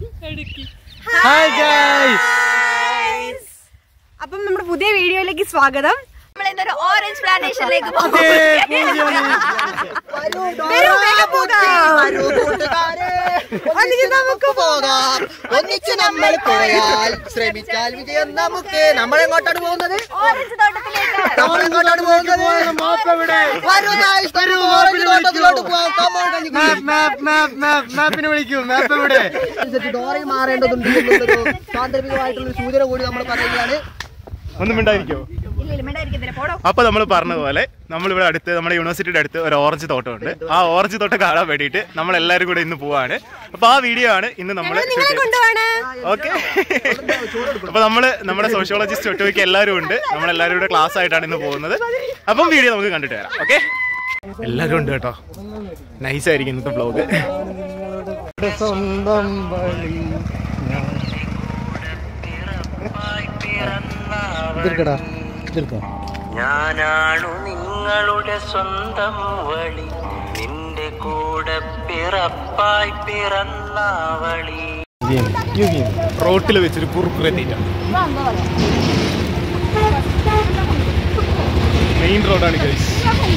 Hi guys അപ്പം നമ്മുടെ പുതിയ വീഡിയോയിലേക്ക് സ്വാഗതം നമ്മൾ ഇന്നൊരു ഓറഞ്ച് പ്ലാന്റേഷനിലേക്ക് വരൂ, വേഗം പോകാം. ഒന്നിച്ച് നമുക്ക് പോകാം ഒന്നിച്ച് നമ്മൾ പോയാൽ ശ്രമിച്ചാൽ വിജയം നമുക്ക് നമ്മൾ എങ്ങോട്ടാണ് പോകുന്നത് ഓറഞ്ച് തോട്ടത്തിലേക്ക് നമ്മൾ എങ്ങോട്ടാണ് പോകുന്നത് വരൂ guys, വരൂ ഓറഞ്ച് തോട്ടത്തിലോട്ട് പോകാം Come on, കളിക്കൂ. മാപ്പിന് വിളിക്കൂ മാപ്പ് ഇവിടെ അനുസരിച്ച് ഡോറയിൽ മാറേണ്ടതുണ്ട് എന്നുള്ളൊരു സാന്ദർഭികമായിട്ടുള്ള ഒരു സൂചന കൂടി നമ്മൾ പറയുകയാണ് ഒന്നും മിണ്ടായിരിക്കോ ഇല്ല ഇല്ല മിണ്ടായിരിക്കത്തില്ല പോടോ അപ്പൊ നമ്മൾ പറഞ്ഞതുപോലെ നമ്മളിവിടെ അടുത്ത് നമ്മുടെ യൂണിവേഴ്സിറ്റിയുടെ അടുത്ത് ഒരു ഓറഞ്ച് തോട്ടമുണ്ട് ആ ഓറഞ്ച് തോട്ടം കാണാൻ വേണ്ടിയിട്ട് നമ്മൾ എല്ലാവരും കൂടെ ഇന്ന് പോവാണ് അപ്പൊ ആ വീഡിയോ ആണ് ഇന്ന് നമ്മൾ കൊണ്ടുപോവാണ് ഓക്കെ അപ്പൊ നമ്മള് നമ്മുടെ സോഷ്യോളജിസ്റ്റ് ഒട്ടുമിക്ക എല്ലാവരും ഉണ്ട് നമ്മളെല്ലാവരും കൂടെ ക്ലാസ് ആയിട്ടാണ് ഇന്ന് പോകുന്നത് അപ്പം വീഡിയോ നമുക്ക് കണ്ടിട്ട് വരാം ഓക്കെ എല്ലാവരും ഉണ്ട് കേട്ടോ നൈസ് ആയിരിക്കും ഇന്നത്തെ ബ്ലോഗ് സ്വന്തം വഴി ഇതിർക്കടാ ഇതിർക്കോ ഞാനാണു നിങ്ങളുടെ സ്വന്തം വഴി നിന്റെ കൂടെ പിറപ്പായി പിറന്നാവളി റോട്ടിൽ വെച്ചൊരു കുറുക്കുറെ തീറ്റ മെയിൻ റോഡാണ് ഗൈസ്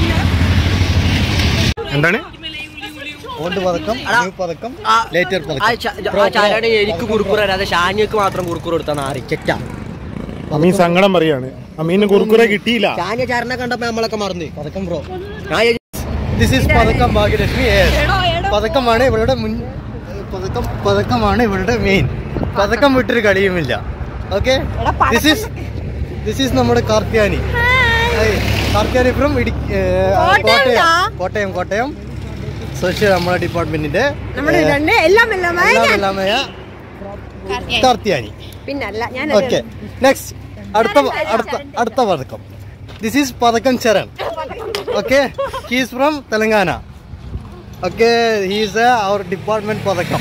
എന്താണ് ഓൾഡ് പതക്കം ന്യൂ പതക്കം ലേറ്റർ പതക്കം ചാരാണ് എനിക്ക് കുറുക്കുറ അല്ലാതെ ഷാനിയക്ക് മാത്രം കുറുക്കുറ കൊടുത്താൽ ആറി ചെറ്റാ അമീൻ സങ്കടം പറയാണ് അമീന് കുറുക്കുറെ കിട്ടിയില്ല ഷാനിയ ചാരനെ കണ്ടപ്പോ നമ്മളൊക്കെ മറന്നു പതക്കം ബ്രോ ഞാൻ ദിസ് ഈസ് പതക്കം ഭാഗ്യലക്ഷ്മി yes. പതക്കമാണ് ഇവരുടെ മുൻ പതക്കം പതക്കമാണ് ഇവരുടെ മെയിൻ പതക്കം വിട്ടൊരു കളിയുമില്ല okay this is this is നമ്മുടെ കാർത്തിയാനി Hi. കാർത്തിയാനി ഫ്രം ഇടി ഏ, കോട്ടയം കോട്ടയം കോട്ടയം സോഷ്യൽ നമ്മുടെ ഡിപ്പാർട്ട്മെന്റിന്റെ നമ്മുടെ രണ്ട് എല്ലാം എല്ലാം എല്ലാം എല്ലാമായ കാർത്തിയാനി പിന്നല്ല ഞാൻ ഓക്കെ നെക്സ്റ്റ് അടുത്ത അടുത്ത അടുത്ത പതക്കം ദിസ് ഈസ് പതക്കം Charan okay he's from Telangana okay he's our department പതക്കം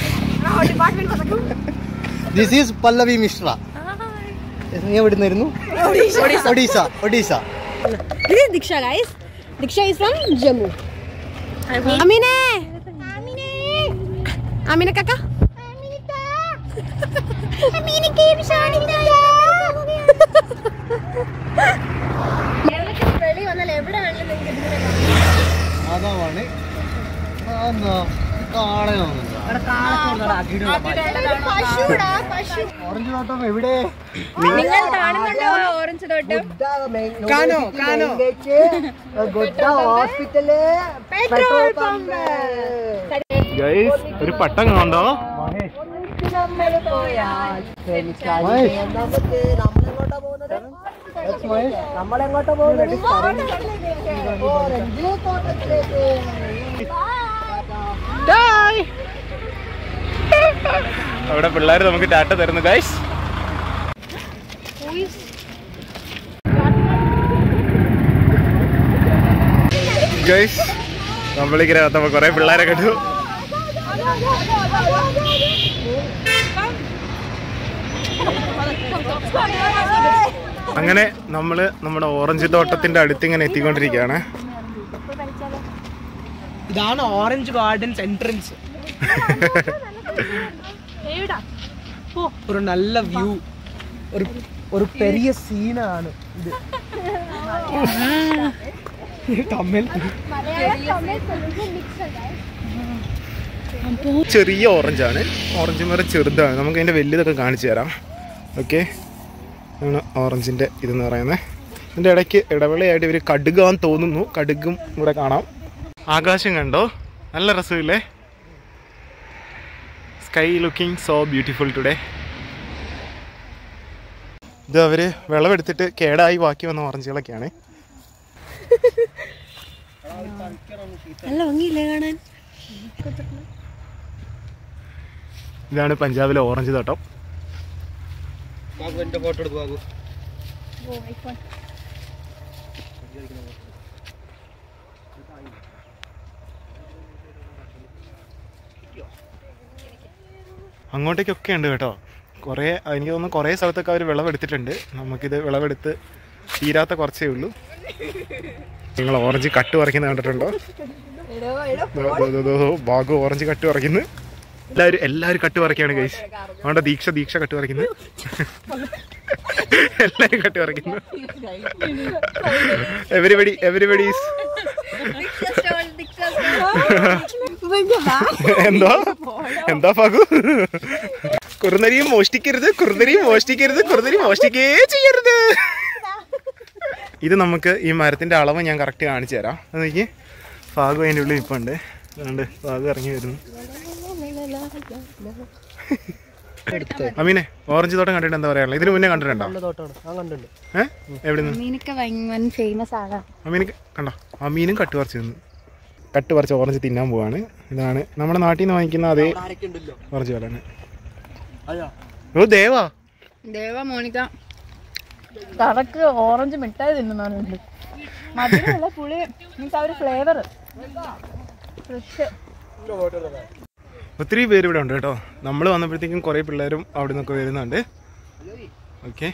ദിസ് ഈസ് പല്ലവി മിശ്ര നീ എവിടെ നിന്നായിരുന്നു ഒഡീസ ഒഡീസ ഇത് Diksha guys Diksha is from Jammu അമീനെ അമീന കക്ക വെളി വന്നാൽ എവിടെ വേണമെങ്കിലും നിങ്ങൾക്ക് ഇതിനെ അതാണ് ഓറഞ്ച് തോട്ടം എവിടെ നിങ്ങൾ കാണുന്നുണ്ടോ ഓറഞ്ച് തോട്ടം കാനോ കാനോ ഗൊഡ ഹോസ്പിറ്റല് പെട്രോൾ പമ്പ് ഗൈസ് ഒരു പട്ടം കണ്ടോ മഹേഷ് നമുക്ക് നമ്മളെങ്ങോട്ടാ പോകുന്നത് നമ്മളെങ്ങോട്ടാ പോകുന്നത് ഓറഞ്ച് തോട്ടത്തിലേക്ക് അവിടെ പിള്ളേർ നമുക്ക് ടാറ്റ തരുന്നു ഗൈസ് ഗൈസ് നമ്മളിങ്ങനെ വന്നപ്പോ കൊറേ പിള്ളേരെ കണ്ടു അങ്ങനെ നമ്മള് നമ്മുടെ ഓറഞ്ച് തോട്ടത്തിന്റെ അടുത്ത് ഇങ്ങനെ എത്തിക്കൊണ്ടിരിക്കുകയാണ് ഇതാണ് ഓറഞ്ച് ഗാർഡൻസ് എൻട്രൻസ് ഒരു നല്ല വ്യൂ ഒരു ഒരു പെരിയ സീനാണ് ഇത് തമ്മിൽ ചെറിയ ഓറഞ്ചാണ് ഓറഞ്ച് മരം ചെറുതാണ് നമുക്ക് അതിൻ്റെ വലിയതൊക്കെ കാണിച്ചു തരാം ഓക്കെ ആണ് ഓറഞ്ചിൻ്റെ ഇതെന്ന് പറയുന്നത് ഇതിൻ്റെ ഇടയ്ക്ക് ഇടവേളയായിട്ട് ഇവർ കടുകാന്ന് തോന്നുന്നു കടുകും ഇവിടെ കാണാം ആകാശം കണ്ടോ നല്ല രസമില്ലേ sky looking so beautiful today ഇത് അവർ വിളവെടുത്തിട്ട് കേടായി ബാക്കി വന്ന ഓറഞ്ചുകളൊക്കെയാണ് നല്ല ഭംഗിയില്ലേ കാണാൻ ഇതാണ് പഞ്ചാബിലെ ഓറഞ്ച് തോട്ടം എന്റെ ഫോട്ടോ എടുത്തു ബാബു അങ്ങോട്ടേക്കൊക്കെ ഉണ്ട് കേട്ടോ കുറേ എനിക്ക് തോന്നുന്നു കുറേ സ്ഥലത്തൊക്കെ അവർ വിളവെടുത്തിട്ടുണ്ട് നമുക്കിത് വിളവെടുത്ത് തീരാത്ത കുറച്ചേ ഉള്ളൂ നിങ്ങൾ ഓറഞ്ച് കട്ട് പറിക്കുന്നത് കണ്ടിട്ടുണ്ടോ ദോ, ദോ, ദോ, ദോ, ബാഗു ഓറഞ്ച് കട്ട് പറിക്കുന്നു എല്ലാവരും എല്ലാവരും കട്ട് പറിക്കാണ് ഗൈസ് അതുകൊണ്ട് ദീക്ഷ ദീക്ഷ കട്ട് പറിക്കുന്നത് എല്ലാവരും കട്ട് പറിക്കുന്നു എവരിബഡി എവരിബഡി എന്തോ എന്താ പകു കുറുനരിയും മോഷ്ടിക്കരുത് കുറുനരിയും മോഷ്ടിക്കരുത് കുറുനരി മോഷ്ടിക്കേ ചെയ്യരുത് ഇത് നമുക്ക് ഈ മരത്തിന്റെ അളവ് ഞാൻ കറക്റ്റ് കാണിച്ചു തരാം അത് നോക്കി ഫാഗു അതിൻ്റെ ഉള്ളിൽ ഇപ്പം ഉണ്ട് അതുകൊണ്ട് ഫാഗു ഇറങ്ങി വരുന്നു അമീനെ ഓറഞ്ച് തോട്ടം കണ്ടിട്ട് എന്താ പറയാനുള്ളത് ഇതിന് മുന്നേ കണ്ടിട്ടുണ്ടോ ഏഹ് എവിടുന്ന് മീനൊക്കെ ഭയങ്കര ഫേമസ് ആണ് അമീന് കണ്ടോ അമീനും കട്ട് പറിച്ച് തിന്നു കട്ട് പറിച്ച് ഓറഞ്ച് തിന്നാൻ പോവാണ് ഇതാണ് നമ്മുടെ നാട്ടിൽ നിന്ന് വാങ്ങിക്കുന്ന അതേ ഓറഞ്ച് പോലെയാണ് ഓ ദേവാ ദേവ മോണിക്ക കറക്ക് ഓറഞ്ച് മിഠായി തിന്നുന്നുണ്ട് മധുരമുള്ള പുളി മീൻസ് ആ ഒരു ഫ്ലേവർ ഫ്രഷ് ഒത്തിരി പേര് ഇവിടെ ഉണ്ട് കേട്ടോ നമ്മൾ വന്നപ്പോഴത്തേക്കും കുറേ പിള്ളേരും അവിടെ നിന്നൊക്കെ വരുന്നുണ്ട് ഓക്കെ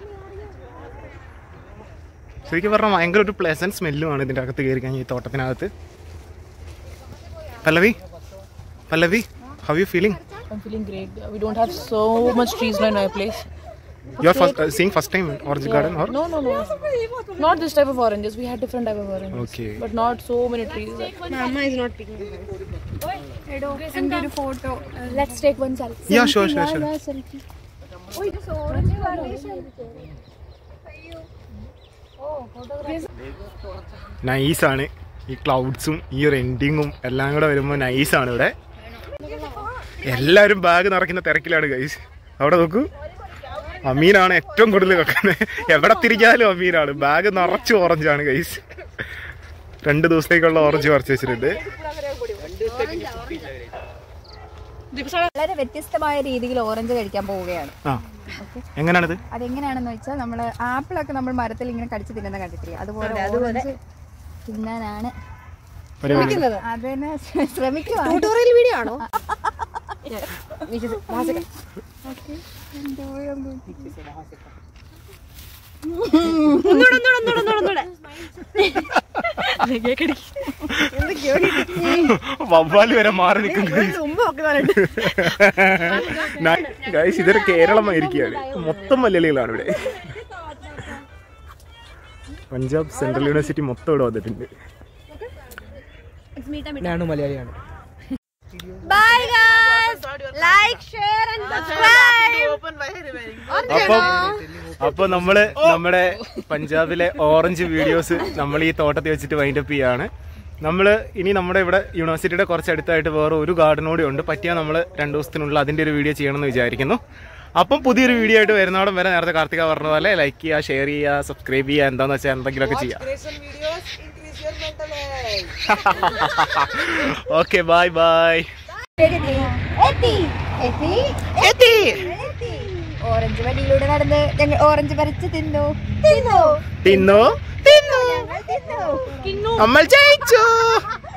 ശരിക്കും പറഞ്ഞാൽ ഭയങ്കര ഒരു പ്ലസൻറ്റ് സ്മെല്ലുമാണ് ഇതിൻ്റെ അകത്ത് കയറി കഴിഞ്ഞാൽ ഈ തോട്ടത്തിനകത്ത് Pallavi Pallavi how you feeling I'm feeling great. We don't have so much trees in my place. You are first seeing first time orange garden or No, no, no. Not this type of oranges. We had different type of oranges. Okay But not so many trees. Mama is not picking. എന്റെ ഒരു photo Let's take one selfie. Yeah sure sure sure selfie. നൈസാണ് ഈ ക്ലൗഡ്സും ഈ ഒരു എൻഡിങ്ങും എല്ലാം കൂടെ വരുമ്പോൾ നൈസാണ് ഇവിടെ എല്ലാവരും ബാഗ് നിറയ്ക്കുന്ന തിരക്കിലാണ് ഗൈസ് അവിടെ നോക്കൂ അമീനാണ് ഏറ്റവും കൂടുതൽ വെക്കുന്നത് എവിടെ തിരിഞ്ഞാലും അമീനാണ് ബാഗ് നിറച്ച് ഓറഞ്ചാണ് ഗൈസ് രണ്ട് ദിവസത്തേക്കുള്ള ഓറഞ്ച് പറിച്ച് വെച്ചിട്ടുണ്ട് വളരെ വ്യത്യസ്തമായ രീതിയിൽ ഓറഞ്ച് കഴിക്കാൻ പോവുകയാണ് ആ എങ്ങനെയാണിത് അതെങ്ങനെയാണെന്ന് വെച്ചാൽ നമ്മൾ ആപ്പിളൊക്കെ നമ്മൾ മരത്തിൽ ഇങ്ങനെ കടിച്ച് തിന്നുന്ന കണ്ടിട്ടില്ലേ അതുപോലെ ഓറഞ്ച് തിന്നാനാണ് പരിപാടി അതിനെ ശ്രമിക്കുവാണ് ട്യൂട്ടോറിയൽ വീഡിയോ ആണോ ഒന്നൂടെ ഒന്നൂടെ ഒന്നൂടെ ഒന്നൂടെ ഒന്നൂടെ വവ്വാല് വരെ മാറി നിൽക്കും മുമ്പ് നോക്കുന്നുണ്ട് ഗൈസ് ഇതൊരു കേരളമായിരിക്കുകയാണ് മൊത്തം മലയാളികളാണ് ഇവിടെ പഞ്ചാബ് സെൻട്രൽ യൂണിവേഴ്സിറ്റി മൊത്തം ഇവിടെ വന്നിട്ടുണ്ട് bye like share and subscribe അപ്പം അപ്പൊ നമ്മള് നമ്മുടെ പഞ്ചാബിലെ ഓറഞ്ച് വീഡിയോസ് നമ്മൾ ഈ തോട്ടത്തിൽ വെച്ചിട്ട് വൈൻഡപ്പ് ചെയ്യാണ് നമ്മൾ ഇനി നമ്മുടെ ഇവിടെ യൂണിവേഴ്സിറ്റിയുടെ കുറച്ച് അടുത്തായിട്ട് വേറെ ഒരു ഗാർഡൻ കൂടി ഉണ്ട് പറ്റിയാൽ നമ്മൾ രണ്ട് ദിവസത്തിനുള്ളിൽ അതിന്റെ ഒരു വീഡിയോ ചെയ്യണമെന്ന് വിചാരിക്കുന്നു അപ്പം പുതിയൊരു വീഡിയോ ആയിട്ട് വരുന്നോടം വരെ നേരത്തെ കാർത്തിക പറഞ്ഞ പോലെ ലൈക്ക് ചെയ്യുക ഷെയർ ചെയ്യുക സബ്സ്ക്രൈബ് ചെയ്യുക എന്താന്ന് വെച്ചാൽ എന്തെങ്കിലുമൊക്കെ ചെയ്യാം ഓക്കെ ബൈ ബൈ എത്തി എത്തി എത്തി എത്തി ഓറഞ്ച് വടിയിലൂടെ നടന്ന് ഞങ്ങൾ ഓറഞ്ച് പറിച്ച് തിന്നു തിന്നു തിന്നു തിന്നു ഞങ്ങൾ തിന്നു നമ്മൾ ജയിച്ചു